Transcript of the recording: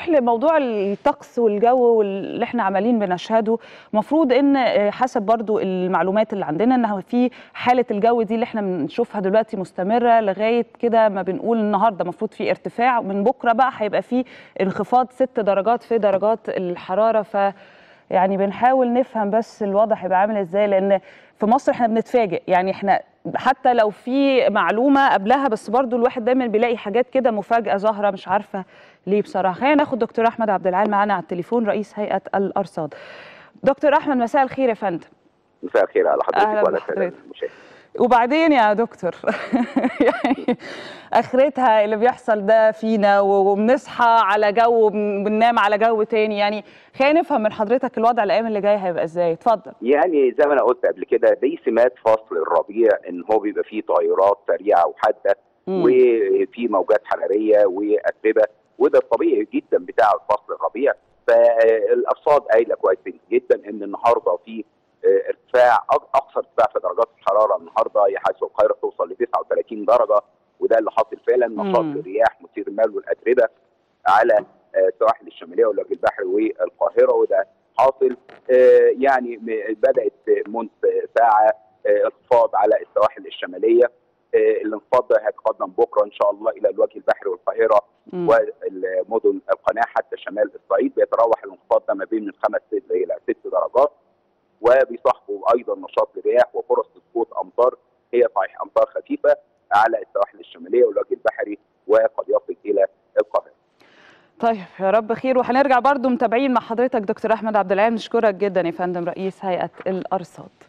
نروح لموضوع الطقس والجو واللي احنا عمالين بنشهده المفروض ان حسب برضو المعلومات اللي عندنا ان في حاله الجو دي اللي احنا بنشوفها دلوقتي مستمره لغايه كده ما بنقول النهارده المفروض في ارتفاع ومن بكره بقى هيبقى في انخفاض ست درجات في درجات الحراره ف يعني بنحاول نفهم بس الوضع هيبقى عامل ازاي لان في مصر احنا بنتفاجئ يعني احنا حتى لو في معلومه قبلها بس برضو الواحد دايما بيلاقي حاجات كده مفاجاه ظاهره مش عارفه ليه بصراحه خلينا ناخد دكتور احمد عبد العال معانا على التليفون رئيس هيئه الارصاد دكتور احمد مساء الخير يا فندم مساء الخير على أهلا حضرتك وعلى بحضرتك. المشاهد وبعدين يا دكتور يعني اخرتها اللي بيحصل ده فينا وبنصحى على جو وبننام على جو تاني يعني خلينا نفهم من حضرتك الوضع الايام اللي جايه هيبقى ازاي اتفضل يعني زي ما انا قلت قبل كده دي سمات فصل الربيع ان هو بيبقى فيه تغيرات سريعه وحاده مم. وفي موجات حراريه واتربه وده الطبيعي جدا بتاع فصل الربيع فالارصاد قايله كويس جدا ان النهارده في آه، ارتفاع أق- اقصى ارتفاع في درجات الحراره النهارده يحيث القاهره توصل ل 39 درجه وده اللي حاصل فعلا نشاط مم. الرياح مثير المال والاتربه على آه، السواحل الشماليه والوجه البحري والقاهره وده حاصل آه، يعني م- بدات منذ ساعه آه، انخفاض على السواحل الشماليه آه، الانخفاض ده هيتقدم بكره ان شاء الله الى الوجه البحري والقاهره مم. والمدن القناه حتى شمال الصعيد بيتراوح الانخفاض ده ما بين من خمس الى ست درجات وبيصاحبه ايضا نشاط الرياح وفرص سقوط امطار هي صحيح امطار خفيفه على السواحل الشماليه والوجه البحري وقد يصل الى القاهره. طيب يا رب خير وهنرجع برضو متابعين مع حضرتك دكتور احمد عبد العال نشكرك جدا يا فندم رئيس هيئه الارصاد